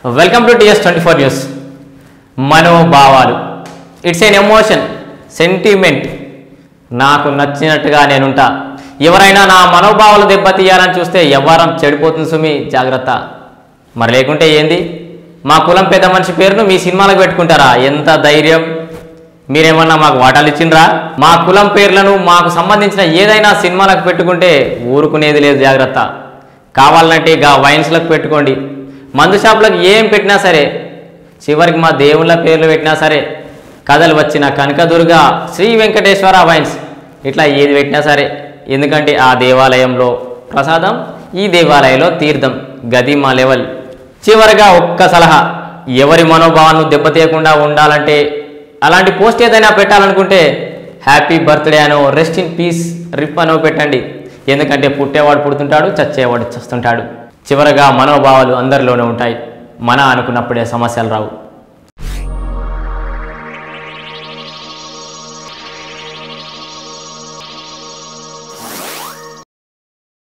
welcome to TS twenty four news మనోభావాలు it's an emotion sentiment నాకు నచ్చినట్టుగా నేనుంటా ఎవరైనా నా మనోభావాలు దెబ్బతీయాలని చూస్తే వ్యవహారం చెడిపోతుంది సుమి జాగ్రత్త మరి లేకుంటే ఏంది మా కులం పెద్ద మనిషి పేరును మీ సినిమాలకు పెట్టుకుంటారా ఎంత ధైర్యం మీరేమన్నా మాకు వాటాలు ఇచ్చిండ్రా మా కులం పేర్లను మాకు సంబంధించిన ఏదైనా సినిమాలకు పెట్టుకుంటే ఊరుకునేది లేదు జాగ్రత్త కావాలంటే గా వైన్స్లకు పెట్టుకోండి మందు షాపులకు ఏం పెట్టినా సరే చివరికి మా దేవుళ్ళ పేర్లు పెట్టినా సరే కథలు వచ్చిన కనకదుర్గ శ్రీ వెంకటేశ్వర వైన్స్ ఇట్లా ఏది పెట్టినా సరే ఎందుకంటే ఆ దేవాలయంలో ప్రసాదం ఈ దేవాలయంలో తీర్థం గది మా లెవెల్ చివరిగా ఒక్క సలహా ఎవరి మనోభావాలను దెబ్బతీయకుండా ఉండాలంటే అలాంటి పోస్ట్ ఏదైనా పెట్టాలనుకుంటే హ్యాపీ బర్త్డే అనో రెస్ట్ ఇన్ పీస్ రిప్ అనో పెట్టండి ఎందుకంటే పుట్టేవాడు పుడుతుంటాడు చచ్చేవాడు చస్తుంటాడు చివరగా మనోభావాలు అందరిలోనే ఉంటాయి మన అనుకున్నప్పుడే సమస్యలు రావు